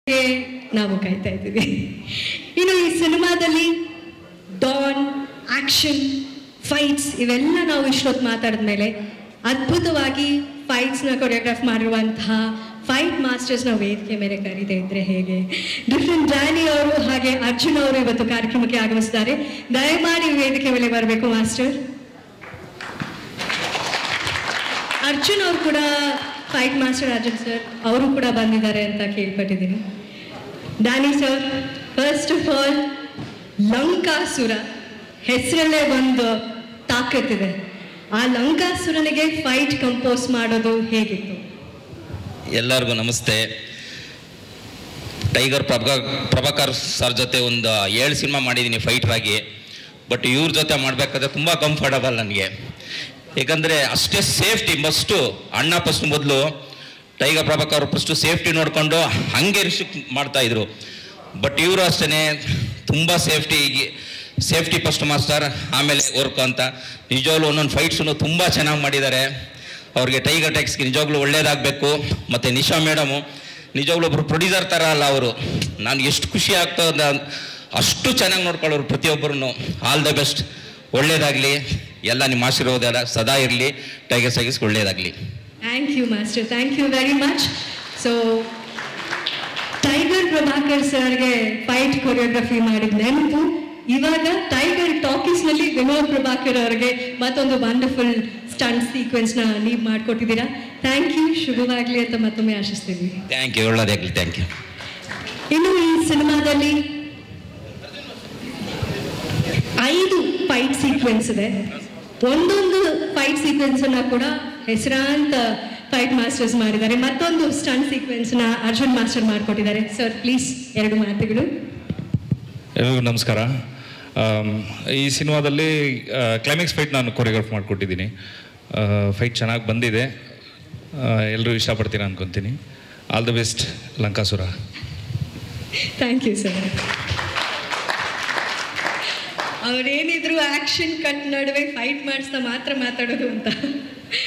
ಗೆ ನಾವು ಕಾಯ್ತಾ ಇದ್ದೀವಿ ಇನ್ನು ಈ ಸಿನಿಮಾದಲ್ಲಿ ಡಾನ್ ಆಕ್ಷನ್ ಫೈಟ್ಸ್ ಇವೆಲ್ಲ ನಾವು ಇಷ್ಟೊತ್ತು ಮಾತಾಡಿದ್ಮೇಲೆ ಅದ್ಭುತವಾಗಿ ಫೈಟ್ಸ್ನ ಕೊರಿಯೋಗ್ರಾಫ್ ಮಾಡಿರುವಂತಹ ಫೈಟ್ ಮಾಸ್ಟರ್ಸ್ನ ವೇದಿಕೆ ಮೇಲೆ ಕರೀತಾ ಇದ್ರೆ ಹೇಗೆ ಡಿಫ್ರೆಂಟ್ ಡ್ಯಾನಿ ಅವರು ಹಾಗೆ ಅರ್ಜುನ್ ಅವರು ಇವತ್ತು ಕಾರ್ಯಕ್ರಮಕ್ಕೆ ಆಗಮಿಸಿದ್ದಾರೆ ದಯಮಾಡಿ ವೇದಿಕೆ ಮೇಲೆ ಬರಬೇಕು ಮಾಸ್ಟರ್ ಅರ್ಜುನ್ ಅವರು ಕೂಡ ಫೈಟ್ ಮಾಸ್ಟರ್ ಅರ್ಜುನ್ ಸರ್ ಅವರು ಕೂಡ ಬಂದಿದ್ದಾರೆ ಅಂತ ಕೇಳ್ಪಟ್ಟಿದ್ದೀನಿ Danny sir first of all Lankasura ಹೆಸರಲ್ಲೇ ಒಂದು ತಾಕತ್ತಿದೆ ಆ ಲಂಕಾಸುರನಿಗೆ ಫೈಟ್ ಕಂಪೋಸ್ ಮಾಡೋದು ಹೇಗಿತ್ತು ಎಲ್ಲರಿಗೂ ನಮಸ್ತೆ ಟೈಗರ್ ಪ್ರಭಾ ಪ್ರಭಾಕರ್ ಸರ್ ಜೊತೆ ಒಂದು ಏಳು ಸಿನಿಮಾ ಮಾಡಿದ್ದೀನಿ ಫೈಟರ್ ಆಗಿ ಬಟ್ ಇವ್ರ ಜೊತೆ ಮಾಡಬೇಕಾದ್ರೆ ತುಂಬ ಕಂಫರ್ಟಬಲ್ ನನಗೆ ಏಕೆಂದರೆ ಅಷ್ಟೇ ಸೇಫ್ಟಿ ಮಸ್ಟು ಅಣ್ಣ ಫಸ್ಟ್ ಮೊದಲು ಟೈಗರ್ ಪ್ರಭಾಕರ್ ಫಸ್ಟು ಸೇಫ್ಟಿ ನೋಡಿಕೊಂಡು ಹಂಗೆ ರಿಸ್ಟ್ರಿಕ್ಟ್ ಮಾಡ್ತಾಯಿದ್ರು ಬಟ್ ಇವರು ಅಷ್ಟೇ ತುಂಬ ಸೇಫ್ಟಿ ಸೇಫ್ಟಿ ಫಸ್ಟ್ ಮಾಸ್ಟರ್ ಆಮೇಲೆ ವರ್ಕ್ ಅಂತ ನಿಜವಾಗ್ಲೂ ಒಂದೊಂದು ಫೈಟ್ಸನ್ನು ತುಂಬ ಚೆನ್ನಾಗಿ ಮಾಡಿದ್ದಾರೆ ಅವ್ರಿಗೆ ಟೈಗರ್ ಟ್ಯಾಕ್ಸ್ಗೆ ನಿಜವಾಗ್ಲೂ ಒಳ್ಳೇದಾಗಬೇಕು ಮತ್ತು ನಿಶಾ ಮೇಡಮು ನಿಜವಾಗ್ಲೂ ಒಬ್ಬರು ಪ್ರೊಡ್ಯೂಸರ್ ಥರ ಅಲ್ಲ ಅವರು ನಾನು ಎಷ್ಟು ಖುಷಿ ಆಗ್ತದ ಅಷ್ಟು ಚೆನ್ನಾಗಿ ನೋಡ್ಕೊಳ್ಳೋರು ಪ್ರತಿಯೊಬ್ಬರನ್ನು ಆಲ್ ದ ಬೆಸ್ಟ್ ಒಳ್ಳೇದಾಗಲಿ ಎಲ್ಲ ನಿಮ್ಮ ಆಶೀರ್ವಾದ ಎಲ್ಲ ಸದಾ ಇರಲಿ ಟೈಗರ್ ಸೈಗಸ್ಗೆ ಒಳ್ಳೇದಾಗಲಿ thank you master thank you very much so Tiger Prabhakar ಸರ್ಗೆ ಫೈಟ್ ಕೊರಿಯೋಗ್ರಫಿ ಮಾಡಿದ ನೆನಪು ಇವಾಗ ಟೈಗರ್ ಟಾಕೀಸ್ನಲ್ಲಿ ವಿನೋದ್ ಪ್ರಭಾಕರ್ ಅವರಿಗೆ ಮತ್ತೊಂದು ವಂಡರ್ಫುಲ್ ಸ್ಟಂಟ್ ಸೀಕ್ವೆನ್ಸ್ನ ನೀವು ಮಾಡಿಕೊಟ್ಟಿದ್ದೀರಾ ಥ್ಯಾಂಕ್ ಯು ಶುಭವಾಗಲಿ ಅಂತ ಮತ್ತೊಮ್ಮೆ ಆಶಿಸ್ತೀವಿ ಥ್ಯಾಂಕ್ ಯು ಒಳ್ಳೇದಾಗಲಿ ಥ್ಯಾಂಕ್ ಯು ಇನ್ನು ಈ ಸಿನಿಮಾದಲ್ಲಿ ಐದು ಫೈಟ್ ಸೀಕ್ವೆನ್ಸ್ ಇದೆ ಒಂದೊಂದು ಫೈಟ್ ಸೀಕ್ವೆನ್ಸ್ ಅನ್ನ ಕೂಡ ಹೆಸರಾಂತ ಫೈಟ್ ಮಾಸ್ಟರ್ಸ್ ಮಾಡಿದ್ದಾರೆ ಮತ್ತೊಂದು ಸ್ಟಂಟ್ ಸೀಕ್ವೆನ್ಸ್ ನ ಅರ್ಜುನ್ ಮಾಸ್ಟರ್ ಮಾಡಿಕೊಟ್ಟಿದ್ದಾರೆ ಸರ್ ಪ್ಲೀಸ್ ಎರಡು ಮಾತುಗಳು ಎಲ್ಲರಿಗೂ ನಮಸ್ಕಾರ ಆಮ್, ಈ ಸಿನಿಮಾದಲ್ಲಿ ಕ್ಲೈಮ್ಯಾಕ್ಸ್ ಫೈಟ್ ನಾನು ಕೊರಿಯೋಗ್ರಾಫ್ ಮಾಡಿಕೊಟ್ಟಿದ್ದೀನಿ ಫೈಟ್ ಚೆನ್ನಾಗಿ ಬಂದಿದೆ ಎಲ್ಲರೂ ಇಷ್ಟಪಡ್ತೀರಾ ಅನ್ಕೊತೀನಿ all the best Lankasura thank you sir ಅವ್ರೇನಿದ್ರು ಆಕ್ಷನ್ ಕಟ್ ನಡುವೆ ಫೈಟ್ ಮಾಡಿಸ್ತಾ ಮಾತ್ರ ಮಾತಾಡೋದು ಅಂತ